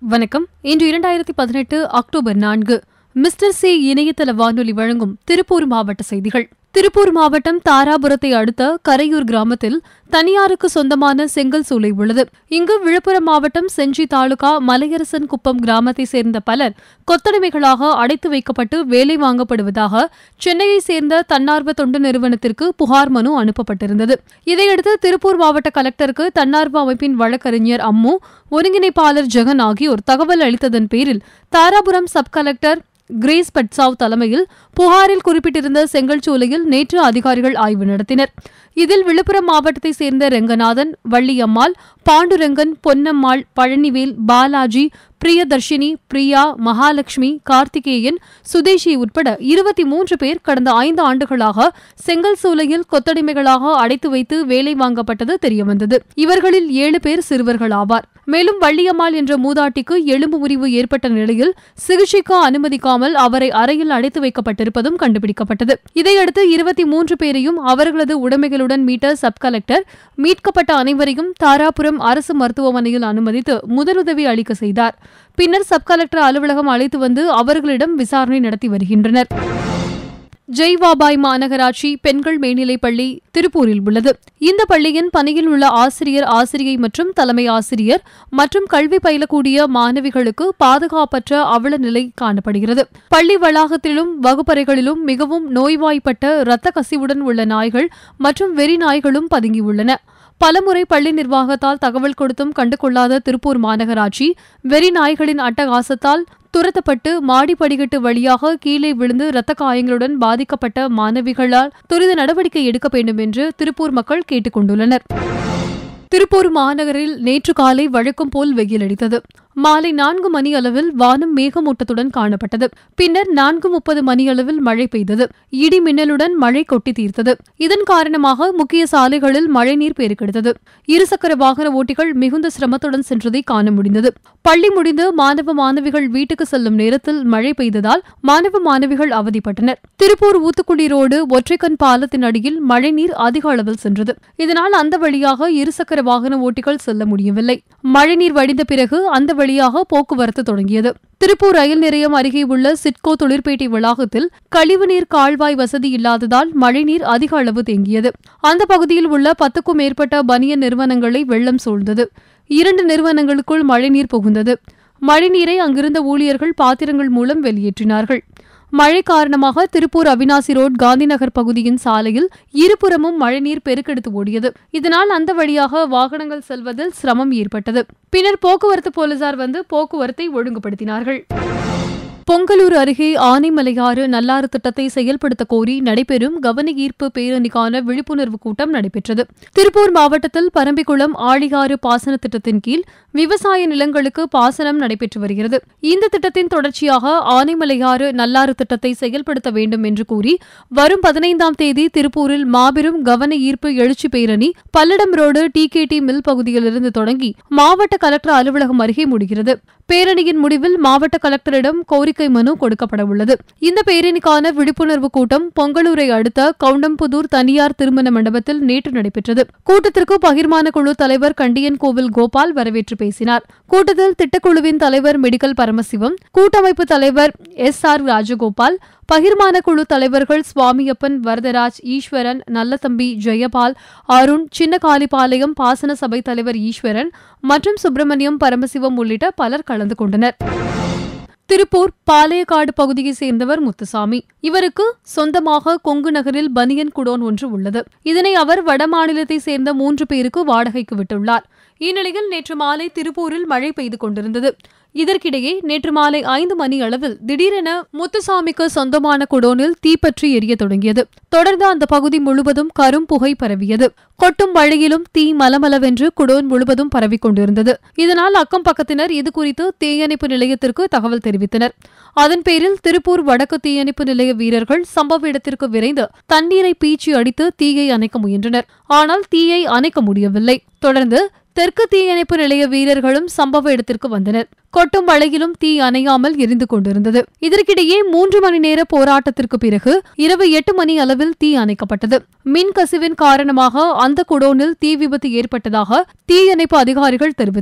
வணக்கம் இன்று இரண்டாயிரத்தி பதினெட்டு அக்டோபர் நான்கு மிஸ்டர் சி இணையதள வானொலி வழங்கும் திருப்பூர் மாவட்ட செய்திகள் திருப்பூர் மாவட்டம் தாராபுரத்தை அடுத்த கரையூர் கிராமத்தில் தனியாருக்கு சொந்தமான செங்கல் சூளை உள்ளது இங்கு விழுப்புரம் மாவட்டம் செஞ்சி தாலுகா மலையரசன் குப்பம் கிராமத்தை சேர்ந்த பலர் கொத்தடிமைகளாக அடைத்து வைக்கப்பட்டு வேலை வாங்கப்படுவதாக சென்னையை சேர்ந்த தன்னார்வ தொண்டு நிறுவனத்திற்கு புகார் மனு அனுப்பப்பட்டிருந்தது இதையடுத்து திருப்பூர் மாவட்ட கலெக்டருக்கு தன்னார்வ அமைப்பின் வழக்கறிஞர் அம்மு ஒருங்கிணைப்பாளர் ஜெகன் ஆகியோர் தகவல் அளித்ததன் பேரில் Dharapuram sub collector Grace Pachuau தலைமையில் புகாரில் குறிப்பிட்டிருந்த செங்கல் சூளையில் நேற்று அதிகாரிகள் ஆய்வு நடத்தினர் இதில் விழுப்புரம் மாவட்டத்தை சேர்ந்த ரெங்கநாதன் வள்ளியம்மாள் பாண்டுரங்கன் பொன்னம்மாள் பழனிவேல் பாலாஜி பிரியதர்ஷினி பிரியா மகாலட்சுமி கார்த்திகேயன் சுதேஷி உட்பட இருபத்தி மூன்று பேர் கடந்த ஐந்து ஆண்டுகளாக செங்கல் சூளையில் கொத்தடிமைகளாக அடைத்து வைத்து வேலை வாங்கப்பட்டது தெரியவந்தது இவர்களில் ஏழு பேர் சிறுவர்கள் ஆவார் மேலும் வள்ளியம்மாள் என்ற மூதாட்டிக்கு எலும்பு முறிவு ஏற்பட்ட நிலையில் சிகிச்சைக்கு அனுமதிக்காமல் அவரை அறையில் அடைத்து வைக்கப்பட்டிருப்பதும் கண்டுபிடிக்கப்பட்டது இதையடுத்து இருபத்தி மூன்று பேரையும் அவர்களது உடைமைகளுடன் மீட்ட சப் கலெக்டர் மீட்கப்பட்ட அனைவரையும் தாராபுரம் அரசு மருத்துவமனையில் அனுமதித்து முதலுதவி அளிக்க செய்தார் பின்னர் சப் கலெக்டர் அலுவலகம் அழைத்து வந்து அவர்களிடம் விசாரணை நடத்தி வருகின்றனர் ஜெய்வாபாய் மாநகராட்சி பெண்கள் மேல்நிலைப் பள்ளி திருப்பூரில் உள்ளது இந்த பள்ளியின் பணியில் உள்ள ஆசிரியர் ஆசிரியை மற்றும் தலைமை ஆசிரியர் மற்றும் கல்வி பயிலக்கூடிய மாணவிகளுக்கு பாதுகாப்பற்ற அவல நிலை காணப்படுகிறது பள்ளி வளாகத்திலும் வகுப்பறைகளிலும் மிகவும் நோய்வாய்ப்பட்ட இரத்த கசிவுடன் உள்ள நாய்கள் மற்றும் வெறி நாய்களும் பதுங்கியுள்ளன பலமுறை பள்ளி நிர்வாகத்தால் தகவல் கொடுத்தும் கண்டுகொள்ளாத திருப்பூர் மாநகராட்சி வெறி நாய்களின் அட்டகாசத்தால் துரத்தப்பட்டு மாடி படிக்கட்டு வழியாக கீழே விழுந்து இரத்த காயங்களுடன் பாதிக்கப்பட்ட மாணவிகளால் துரித நடவடிக்கை எடுக்க வேண்டும் என்று திருப்பூர் மக்கள் கேட்டுக் கொண்டுள்ளனர் திருப்பூர் மாநகரில் நேற்று காலை வழக்கம் போல் வெயில் அடித்தது மாலை நான்கு மணி அளவில் வானம் மேகமூட்டத்துடன் காணப்பட்டது பின்னர் நான்கு முப்பது மணி அளவில் மழை பெய்தது இடி மின்னலுடன் மழை கொட்டி தீர்த்தது இதன் காரணமாக முக்கிய சாலைகளில் மழைநீர் பெருக்கெடுத்தது இருசக்கர வாகன ஓட்டிகள் மிகுந்த சிரமத்துடன் சென்றதை காண முடிந்தது பள்ளி முடிந்து மாணவ மாணவிகள் வீட்டுக்கு செல்லும் நேரத்தில் மழை பெய்ததால் மாணவ மாணவிகள் அவதிப்பட்டனர் திருப்பூர் ஊத்துக்குடி ரோடு ஒற்றைக்கண் பாலத்தின் அடியில் மழைநீர் அதிக அளவில் சென்றது இதனால் அந்த வழியாக இருசக்கர வாகன ஓட்டிகள் செல்ல முடியவில்லை மழைநீர் வடிந்த பிறகு அந்த வழியாக போக்குவரத்து தொடங்கியது திருப்பூர் ரயில் நிலையம் அருகே உள்ள சிட்கோ தொழிற்பேட்டை வளாகத்தில் கழிவுநீர் கால்வாய் வசதி இல்லாததால் மழைநீர் அதிக அளவு தேங்கியது அந்த பகுதியில் உள்ள பத்துக்கும் மேற்பட்ட பனியன் நிறுவனங்களை வெள்ளம் சூழ்ந்தது இரண்டு நிறுவனங்களுக்குள் மழைநீர் புகுந்தது மழைநீரை அங்கிருந்த ஊழியர்கள் பாத்திரங்கள் மூலம் வெளியேற்றினார்கள் மழை காரணமாக திருப்பூர் அவினாசி ரோட் காந்திநகர் பகுதியின் சாலையில் இருபுறமும் மழைநீர் பெருக்கெடுத்து ஓடியது இதனால் அந்த வழியாக வாகனங்கள் செல்வதில் சிரமம் ஏற்பட்டது பின்னர் போக்குவரத்து போலீசார் வந்து போக்குவரத்தை ஒழுங்குபடுத்தினார்கள் பொங்கலூர் அருகே ஆனைமலையாறு நல்லாறு திட்டத்தை செயல்படுத்த கோரி நடைபெறும் கவன ஈர்ப்பு பேரணிக்கான விழிப்புணர்வு கூட்டம் நடைபெற்றது திருப்பூர் மாவட்டத்தில் பரம்பிக்குளம் ஆழியாறு பாசன திட்டத்தின் கீழ் விவசாய நிலங்களுக்கு பாசனம் நடைபெற்று வருகிறது இந்த திட்டத்தின் தொடர்ச்சியாக ஆனைமலையாறு நல்லாறு திட்டத்தை செயல்படுத்த வேண்டும் என்று கூறி வரும் பதினைந்தாம் தேதி திருப்பூரில் மாபெரும் கவன ஈர்ப்பு எழுச்சி பேரணி பல்லடம் ரோடு டிகேடி மில் பகுதியிலிருந்து தொடங்கி மாவட்ட கலெக்டர் அலுவலகம் அருகே முடிகிறது பேரணியின் முடிவில் மாவட்ட கலெக்டரிடம் கோரிக்கை மனு கொடுக்கப்பட உள்ளது இந்த பேரணிக்கான விழிப்புணர்வு கூட்டம் பொங்கலூரை அடுத்த கவுண்டம்புதூர் தனியார் திருமண மண்டபத்தில் நேற்று நடைபெற்றது கூட்டத்திற்கு பகிர்மான குழு தலைவர் கண்டியன் கோவில் கோபால் வரவேற்று பேசினார் கூட்டத்தில் திட்டக்குழுவின் தலைவர் மெடிக்கல் பரமசிவம் கூட்டமைப்பு தலைவர் எஸ் ஆர் ராஜகோபால் பகிர்மான குழு தலைவர்கள் சுவாமியப்பன் வரதராஜ் ஈஸ்வரன் நல்லதம்பி ஜெயபால் அருண் சின்னகாலிபாளையம் பாசன சபை தலைவர் ஈஸ்வரன் மற்றும் சுப்பிரமணியம் பரமசிவம் உள்ளிட்ட பலர் கலந்து கொண்டனர் திருப்பூர் பாளையக்காடு பகுதியைச் சேர்ந்தவர் முத்துசாமி இவருக்கு சொந்தமாக கொங்கு நகரில் பனியன் குடோன் ஒன்று உள்ளது இதனை அவர் வடமாநிலத்தை சேர்ந்த மூன்று பேருக்கு வாடகைக்கு விட்டுள்ளார் இந்நிலையில் நேற்று மாலை திருப்பூரில் மழை பெய்து கொண்டிருந்தது இதற்கிடையே நேற்று மாலை ஐந்து மணி அளவில் திடீரென முத்துசாமிக்கு சொந்தமான குடோனில் தீப்பற்றி எரிய தொடங்கியது தொடர்ந்து அந்த பகுதி முழுவதும் கரும் புகை பரவியது கொட்டும் மழையிலும் தீ மலமளவென்று குடோன் முழுவதும் பரவிக் கொண்டிருந்தது இதனால் அக்கம் பக்கத்தினர் இதுகுறித்து தீயணைப்பு நிலையத்திற்கு தகவல் தெரிவித்தனர் அதன் பேரில் திருப்பூர் வடக்கு தீயணைப்பு நிலைய வீரர்கள் சம்பவ இடத்திற்கு விரைந்து தண்ணீரை பீச்சி அடித்து தீயை அணைக்க முயன்றனர் ஆனால் தீயை அணைக்க முடியவில்லை தொடர்ந்து தெற்கு தீயணைப்பு நிலைய வீரர்களும் சம்பவ இடத்திற்கு வந்தனர் கொட்டும் மழையிலும் தீ அணையாமல் எரிந்து கொண்டிருந்தது இதற்கிடையே மூன்று மணி நேர போராட்டத்திற்கு பிறகு இரவு எட்டு மணி அளவில் தீ அணைக்கப்பட்டது மின் கசிவின் காரணமாக அந்த குடோனில் தீ விபத்து ஏற்பட்டதாக தீயணைப்பு அதிகாரிகள் தெரிவித்தனர்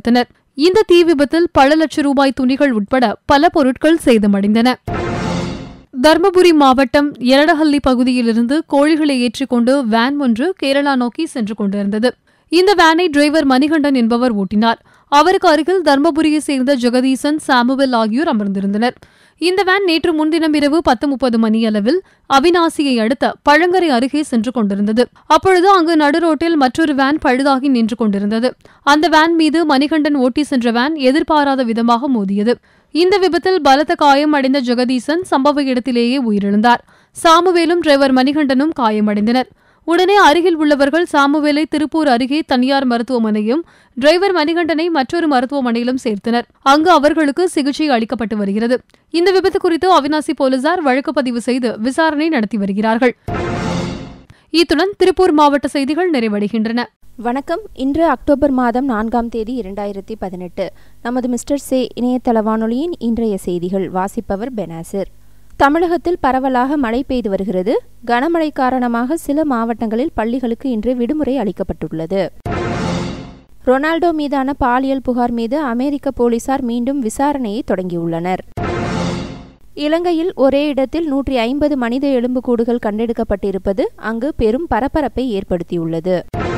இந்த தீ விபத்தில் பல லட்சம் ரூபாய் துணிகள் உட்பட பல பொருட்கள் சேதமடைந்தன தர்மபுரி மாவட்டம் எரடஹள்ளி பகுதியிலிருந்து கோழிகளை ஏற்றிக்கொண்டு வேன் ஒன்று கேரளா நோக்கி சென்று கொண்டிருந்தது இந்த வேனை டிரைவர் மணிகண்டன் என்பவர் ஓட்டினார் அவருக்கு அருகில் தர்மபுரியைச் சேர்ந்த ஜெகதீசன் சாமுவேல் ஆகியோர் அமர்ந்திருந்தனர் இந்த வேன் நேற்று முன்தினம் இரவு பத்து முப்பது மணியளவில் அவினாசியை அடுத்த பழங்கரை அருகே சென்று கொண்டிருந்தது அப்பொழுது அங்கு நடுரோட்டில் மற்றொரு வேன் பழுதாகி நின்று கொண்டிருந்தது அந்த வேன் மீது மணிகண்டன் ஓட்டி சென்ற வேன் எதிர்பாராத விதமாக மோதியது இந்த விபத்தில் பலத்த காயம் அடைந்த ஜெகதீசன் சம்பவ இடத்திலேயே உயிரிழந்தார் சாமுவேலும் டிரைவர் மணிகண்டனும் காயமடைந்தனர் உடனே அருகில் உள்ளவர்கள் சாமுவேலை திருப்பூர் அருகே தனியார் மருத்துவமனையும் டிரைவர் மணிகண்டனை மற்றொரு மருத்துவமனையிலும் சேர்த்தனர் அங்கு அவர்களுக்கு சிகிச்சை அளிக்கப்பட்டு வருகிறது இந்த விபத்து குறித்து அவினாசி போலீசார் வழக்கு பதிவு செய்து விசாரணை நடத்தி வருகிறார்கள் இத்துடன் திருப்பூர் மாவட்ட செய்திகள் நிறைவடைகின்றன வணக்கம் இன்று அக்டோபர் மாதம் நான்காம் தேதி இரண்டாயிரத்தி பதினெட்டு நமது மிஸ்டர் சே இணையதள வானொலியின் இன்றைய செய்திகள் வாசிப்பவர் பெனாசிர் தமிழகத்தில் பரவலாக மழை பெய்து வருகிறது கனமழை காரணமாக சில மாவட்டங்களில் பள்ளிகளுக்கு இன்று விடுமுறை அளிக்கப்பட்டுள்ளது ரொனால்டோ மீதான பாலியல் புகார் மீது அமெரிக்க போலீசார் மீண்டும் விசாரணையை தொடங்கியுள்ளனர் இலங்கையில் ஒரே இடத்தில் நூற்றி ஐம்பது மனித எலும்புக்கூடுகள் கண்டெடுக்கப்பட்டிருப்பது அங்கு பெரும் பரபரப்பை ஏற்படுத்தியுள்ளது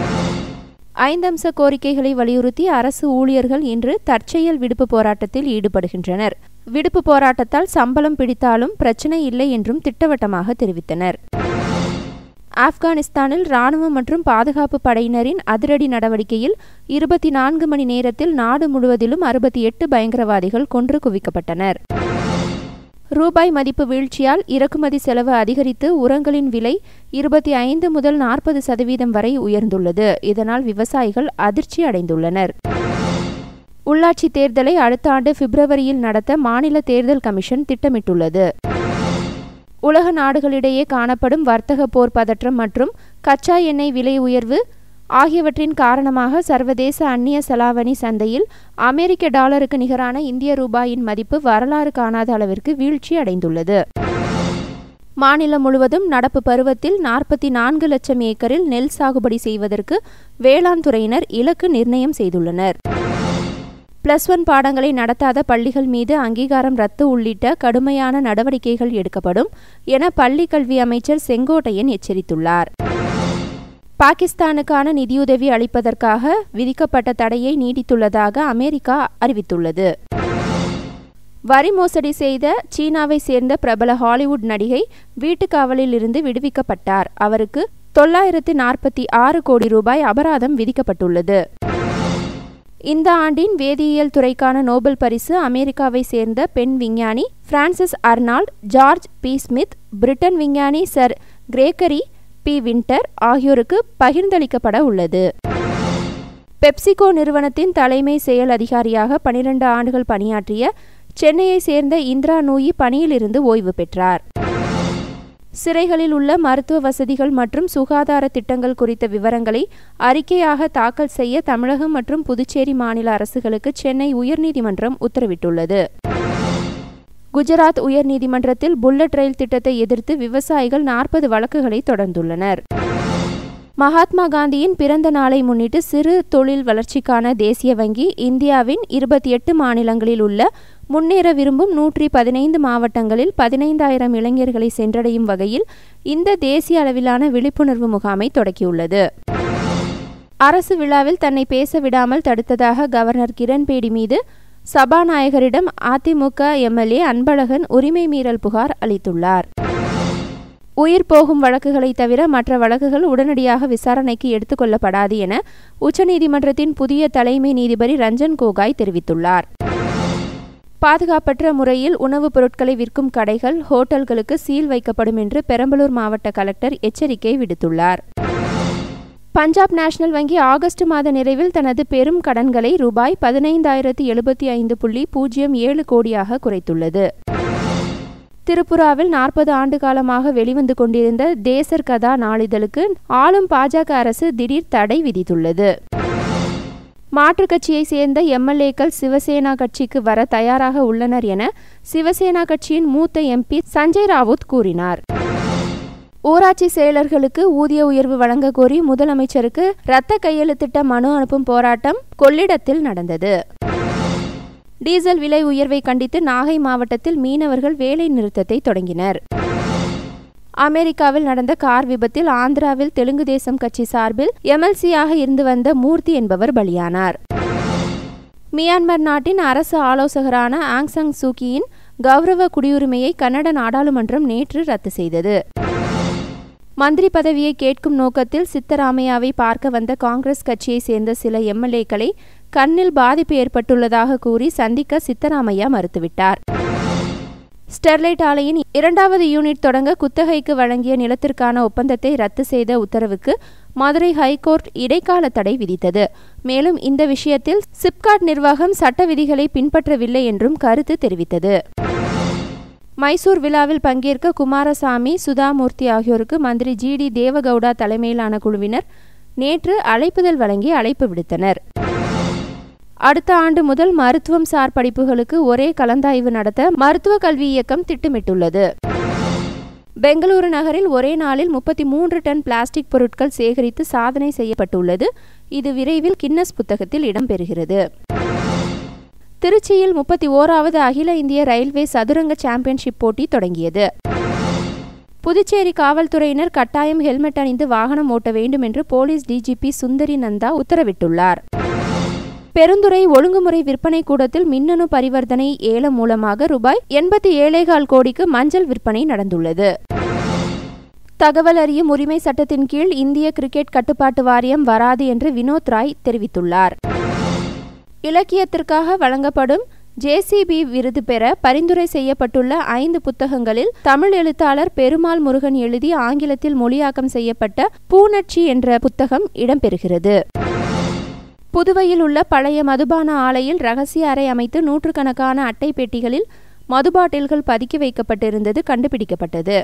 ஐந்தம்ச கோரிக்கைகளை வலியுறுத்தி அரசு ஊழியர்கள் இன்று தற்செயல் விடுப்பு போராட்டத்தில் ஈடுபடுகின்றனர் விடுப்பு போராட்டத்தால் சம்பளம் பிடித்தாலும் பிரச்சனை இல்லை என்றும் திட்டவட்டமாக தெரிவித்தனர் ஆப்கானிஸ்தானில் ராணுவம் மற்றும் பாதுகாப்பு படையினரின் அதிரடி நடவடிக்கையில் இருபத்தி நான்கு மணி நேரத்தில் நாடு முழுவதிலும் அறுபத்தி எட்டு பயங்கரவாதிகள் கொன்று குவிக்கப்பட்டனர் ரூபாய் மதிப்பு வீழ்ச்சியால் இறக்குமதி செலவு அதிகரித்து உரங்களின் விலை இருபத்தி ஐந்து முதல் நாற்பது சதவீதம் வரை உயர்ந்துள்ளது இதனால் விவசாயிகள் அதிர்ச்சி அடைந்துள்ளனர் உள்ளாட்சி தேர்தலை அடுத்த ஆண்டு பிப்ரவரியில் நடத்த மாநில தேர்தல் கமிஷன் திட்டமிட்டுள்ளது உலக நாடுகளிடையே காணப்படும் வர்த்தக போர் பதற்றம் மற்றும் கச்சா எண்ணெய் விலை உயர்வு ஆகியவற்றின் காரணமாக சர்வதேச அந்நிய செலாவணி சந்தையில் அமெரிக்க டாலருக்கு நிகரான இந்திய ரூபாயின் மதிப்பு வரலாறு காணாத அளவிற்கு வீழ்ச்சி அடைந்துள்ளது மாநிலம் முழுவதும் நடப்பு பருவத்தில் நாற்பத்தி நான்கு லட்சம் ஏக்கரில் நெல் சாகுபடி செய்வதற்கு வேளாண் துறையினர் இலக்கு நிர்ணயம் செய்துள்ளனர் பிளஸ் ஒன் பாடங்களை நடத்தாத பள்ளிகள் மீது அங்கீகாரம் ரத்து உள்ளிட்ட கடுமையான நடவடிக்கைகள் எடுக்கப்படும் என பள்ளி கல்வி அமைச்சர் செங்கோட்டையன் எச்சரித்துள்ளார் பாகிஸ்தானுக்கான நிதியுதவி அளிப்பதற்காக விதிக்கப்பட்ட தடையை நீடித்துள்ளதாக அமெரிக்கா அறிவித்துள்ளது வரி மோசடி செய்த சீனாவை சேர்ந்த பிரபல ஹாலிவுட் நடிகை வீட்டுக்காவலில் இருந்து விடுவிக்கப்பட்டார் அவருக்கு தொள்ளாயிரத்து நாற்பத்தி ஆறு கோடி ரூபாய் அபராதம் விதிக்கப்பட்டுள்ளது இந்த ஆண்டின் வேதியியல் துறைக்கான நோபல் பரிசு அமெரிக்காவை சேர்ந்த பெண் விஞ்ஞானி Frances Arnold George P Smith Britain விஞ்ஞானி சர் கிரேக்கரி பி வின்டர் ஆகியோருக்கு பகிர்ந்தளிக்கப்பட உள்ளது பெப்சிகோ நிறுவனத்தின் தலைமை செயல் அதிகாரியாக பனிரெண்டு ஆண்டுகள் பணியாற்றிய சென்னையை சேர்ந்த இந்திரா நூயி பணியிலிருந்து ஓய்வு பெற்றார் சிறைகளில் உள்ள மருத்துவ வசதிகள் மற்றும் சுகாதார திட்டங்கள் குறித்த விவரங்களை அறிக்கையாக தாக்கல் செய்ய தமிழகம் மற்றும் புதுச்சேரி மாநில அரசுகளுக்கு சென்னை உயர்நீதிமன்றம் உத்தரவிட்டுள்ளது குஜராத் உயர்நீதிமன்றத்தில் புல்லட் ரயில் திட்டத்தை எதிர்த்து விவசாயிகள் நாற்பது வழக்குகளை தொடர்ந்துள்ளனர் மகாத்மா காந்தியின் பிறந்த நாளை முன்னிட்டு சிறு தொழில் வளர்ச்சிக்கான தேசிய வங்கி இந்தியாவின் இருபத்தி எட்டு மாநிலங்களில் உள்ள முன்னேற விரும்பும் நூற்றி பதினைந்து மாவட்டங்களில் பதினைந்தாயிரம் இளைஞர்களை சென்றடையும் வகையில் இந்த தேசிய அளவிலான விழிப்புணர்வு முகாமை தொடக்கியுள்ளது அரசு விழாவில் தன்னை பேச விடாமல் தடுத்ததாக கவர்னர் கிரண்பேடி மீது சபாநாயகரிடம் அதிமுக எம்எல்ஏ அன்பழகன் உரிமை மீறல் புகார் அளித்துள்ளார் உயிர் போகும் வழக்குகளை தவிர மற்ற வழக்குகள் உடனடியாக விசாரணைக்கு எடுத்துக்கொள்ளப்படாது என உச்சநீதிமன்றத்தின் புதிய தலைமை நீதிபதி ரஞ்சன் கோகாய் தெரிவித்துள்ளார் பாதுகாப்பற்ற முறையில் உணவுப் பொருட்களை விற்கும் கடைகள் ஹோட்டல்களுக்கு சீல் வைக்கப்படும் என்று பெரம்பலூர் மாவட்ட கலெக்டர் எச்சரிக்கை விடுத்துள்ளார் பஞ்சாப் நேஷனல் வங்கி ஆகஸ்ட் மாத நிறைவில் தனது பெரும் கடன்களை ரூபாய் பதினைந்தாயிரத்து எழுபத்தி ஐந்து புள்ளி பூஜ்ஜியம் ஏழு கோடியாக குறைத்துள்ளது திரிபுராவில் நாற்பது ஆண்டு காலமாக வெளிவந்து கொண்டிருந்த தேசர் கதா நாளிதழுக்கு ஆளும் பாஜக அரசு திடீர் தடை விதித்துள்ளது மாற்றுக் கட்சியை சேர்ந்த எம்எல்ஏக்கள் சிவசேனா கட்சிக்கு வர தயாராக உள்ளனர் என சிவசேனா கட்சியின் மூத்த எம்பி சஞ்சய் ராவுத் கூறினார் ஊராட்சி செயலர்களுக்கு ஊதிய உயர்வு வழங்க கோரி முதலமைச்சருக்கு இரத்த கையெழுத்திட்ட மனு அனுப்பும் போராட்டம் கொள்ளிடத்தில் நடந்தது டீசல் விலை உயர்வை கண்டித்து நாகை மாவட்டத்தில் மீனவர்கள் வேலை நிறுத்தத்தை தொடங்கினர் அமெரிக்காவில் நடந்த கார் விபத்தில் ஆந்திராவில் தெலுங்கு தேசம் கட்சி சார்பில் எம்எல்சியாக இருந்து வந்த மூர்த்தி என்பவர் பலியானார் மியான்மர் நாட்டின் அரசு ஆலோசகரான ஆங்சங் சூகியின் கௌரவ குடியுரிமையை கன்னட நாடாளுமன்றம் நேற்று ரத்து செய்தது மந்திரி பதவியை கேட்கும் நோக்கத்தில் சித்தராமையாவை பார்க்க வந்த காங்கிரஸ் கட்சியை சேர்ந்த சில எம்எல்ஏக்களை கண்ணில் பாதிப்பு ஏற்பட்டுள்ளதாக கூறி சந்திக்க சித்தராமையா மறுத்துவிட்டார் ஸ்டெர்லைட் ஆலையின் இரண்டாவது யூனிட் தொடங்க குத்தகைக்கு வழங்கிய நிலத்திற்கான ஒப்பந்தத்தை ரத்து செய்த உத்தரவுக்கு மதுரை ஹைகோர்ட் இடைக்கால தடை விதித்தது மேலும் இந்த விஷயத்தில் சிப்காட் நிர்வாகம் சட்ட விதிகளை பின்பற்றவில்லை என்றும் கருத்து தெரிவித்தது மைசூர் விழாவில் பங்கேற்க குமாரசாமி சுதாமூர்த்தி ஆகியோருக்கு மந்திரி ஜி டி தேவகவுடா தலைமையிலான குழுவினர் நேற்று அழைப்புதல் வழங்கி அழைப்பு விடுத்தனர் அடுத்த ஆண்டு முதல் மருத்துவம் சார் படிப்புகளுக்கு ஒரே கலந்தாய்வு நடத்த மருத்துவ கல்வி இயக்கம் திட்டமிட்டுள்ளது பெங்களூரு நகரில் ஒரே நாளில் முப்பத்தி மூன்று டன் பிளாஸ்டிக் பொருட்கள் சேகரித்து சாதனை செய்யப்பட்டுள்ளது இது விரைவில் கின்னஸ் புத்தகத்தில் இடம்பெறுகிறது திருச்சியில் முப்பத்தி ஓராவது அகில இந்திய ரயில்வே சதுரங்க சாம்பியன்ஷிப் போட்டி தொடங்கியது புதுச்சேரி காவல்துறையினர் கட்டாயம் ஹெல்மெட் அணிந்து வாகனம் ஓட்ட வேண்டும் என்று போலீஸ் டிஜிபி சுந்தரி நந்தா உத்தரவிட்டுள்ளார் பெருந்துறை ஒழுங்குமுறை விற்பனை கூடத்தில் மின்னணு பரிவர்த்தனை ஏலம் மூலமாக ரூபாய் எண்பத்தி ஏழேகால் கோடிக்கு மஞ்சள் விற்பனை நடந்துள்ளது தகவல் அறியும் உரிமை சட்டத்தின் கீழ் இந்திய கிரிக்கெட் கட்டுப்பாட்டு வாரியம் வராது என்று வினோத் ராய் தெரிவித்துள்ளார் இலக்கியத்திற்காக வழங்கப்படும் ஜேசிபி விருது பெற பரிந்துரை செய்யப்பட்டுள்ள ஐந்து புத்தகங்களில் தமிழ் எழுத்தாளர் பெருமாள் முருகன் எழுதி ஆங்கிலத்தில் மொழியாக்கம் செய்யப்பட்ட பூநட்சி என்ற புத்தகம் இடம்பெறுகிறது புதுவையில் உள்ள பழைய மதுபான ஆலையில் ரகசிய அறை அமைத்து நூற்றுக்கணக்கான அட்டை பெட்டிகளில் மதுபாட்டில்கள் பதுக்கி வைக்கப்பட்டிருந்தது கண்டுபிடிக்கப்பட்டது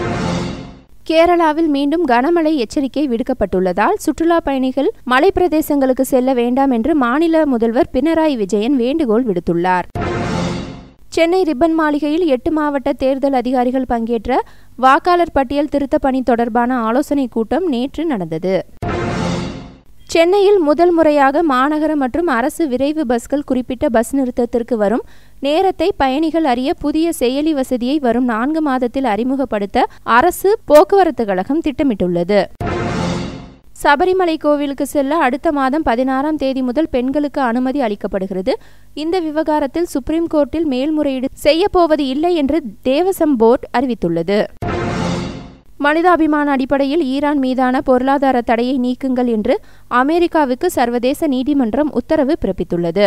கேரளாவில் மீண்டும் கனமழை எச்சரிக்கை விடுக்கப்பட்டுள்ளதால் சுற்றுலா பயணிகள் மலை பிரதேசங்களுக்கு செல்ல வேண்டாம் என்று மாநில முதல்வர் பினராயி விஜயன் வேண்டுகோள் விடுத்துள்ளார் சென்னை ரிப்பன் மாளிகையில் எட்டு மாவட்ட தேர்தல் அதிகாரிகள் பங்கேற்ற வாக்காளர் பட்டியல் திருத்த பணி தொடர்பான ஆலோசனைக் கூட்டம் நேற்று நடந்தது சென்னையில் முதல் முறையாக மாநகர மற்றும் அரசு விரைவு பஸ்கள் குறிப்பிட்ட பஸ் நிறுத்தத்திற்கு வரும் நேரத்தை பயணிகள் அறிய புதிய செயலி வசதியை வரும் நான்கு மாதத்தில் அறிமுகப்படுத்த அரசு போக்குவரத்து கழகம் திட்டமிட்டுள்ளது சபரிமலை கோவிலுக்கு செல்ல அடுத்த மாதம் பதினாறாம் தேதி முதல் பெண்களுக்கு அனுமதி அளிக்கப்படுகிறது இந்த விவகாரத்தில் சுப்ரீம் கோர்ட்டில் மேல்முறையீடு செய்யப்போவது இல்லை என்று தேவசம் போர்டு அறிவித்துள்ளது மனிதாபிமான அடிப்படையில் ஈரான் மீதான பொருளாதார தடையை நீக்குங்கள் என்று அமெரிக்காவுக்கு சர்வதேச நீதிமன்றம் உத்தரவு பிறப்பித்துள்ளது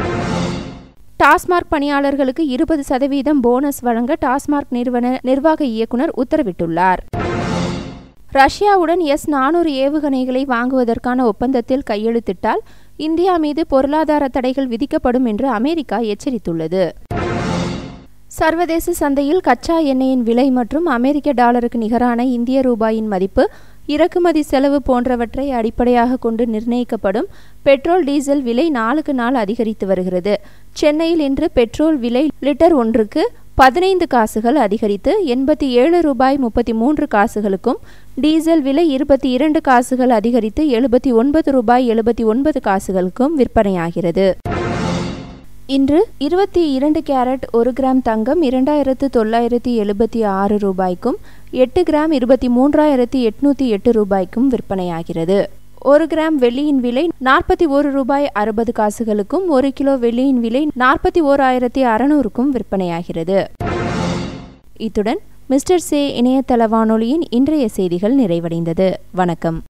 டாஸ்மார்க் பணியாளர்களுக்கு இருபது சதவீதம் போனஸ் வழங்க டாஸ்மார்க் நிறுவன நிர்வாக இயக்குநர் உத்தரவிட்டுள்ளார் ரஷ்யாவுடன் எஸ் நானூறு ஏவுகணைகளை வாங்குவதற்கான ஒப்பந்தத்தில் கையெழுத்திட்டால் இந்தியா மீது பொருளாதார தடைகள் விதிக்கப்படும் என்று அமெரிக்கா எச்சரித்துள்ளது சர்வதேச சந்தையில் கச்சா எண்ணெயின் விலை மற்றும் அமெரிக்க டாலருக்கு நிகரான இந்திய ரூபாயின் மதிப்பு இறக்குமதி செலவு போன்றவற்றை அடிப்படையாக கொண்டு நிர்ணயிக்கப்படும் பெட்ரோல் டீசல் விலை நாளுக்கு நாள் அதிகரித்து வருகிறது சென்னையில் இன்று பெட்ரோல் விலை லிட்டர் ஒன்றுக்கு பதினைந்து காசுகள் அதிகரித்து எண்பத்தி ஏழு ரூபாய் முப்பத்தி மூன்று காசுகளுக்கும் டீசல் விலை இருபத்தி இரண்டு காசுகள் அதிகரித்து எழுபத்தி ஒன்பது ரூபாய் எழுபத்தி ஒன்பது காசுகளுக்கும் விற்பனையாகிறது இன்று இருபத்தி இரண்டு கேரட் ஒரு கிராம் தங்கம் இரண்டாயிரத்து தொள்ளாயிரத்தி எழுபத்தி ஆறு ரூபாய்க்கும் எட்டு கிராம் இருபத்தி மூன்றாயிரத்தி எட்நூத்தி எட்டு ரூபாய்க்கும் விற்பனையாகிறது ஒரு கிராம் வெள்ளியின் விலை நாற்பத்தி ஒரு ரூபாய் அறுபது காசுகளுக்கும் ஒரு கிலோ வெள்ளியின் விலை நாற்பத்தி ஓர் ஆயிரத்தி அறநூறுக்கும் விற்பனையாகிறது இத்துடன் மிஸ்டர் சே இணையதள வானொலியின் இன்றைய செய்திகள் நிறைவடைந்தது வணக்கம்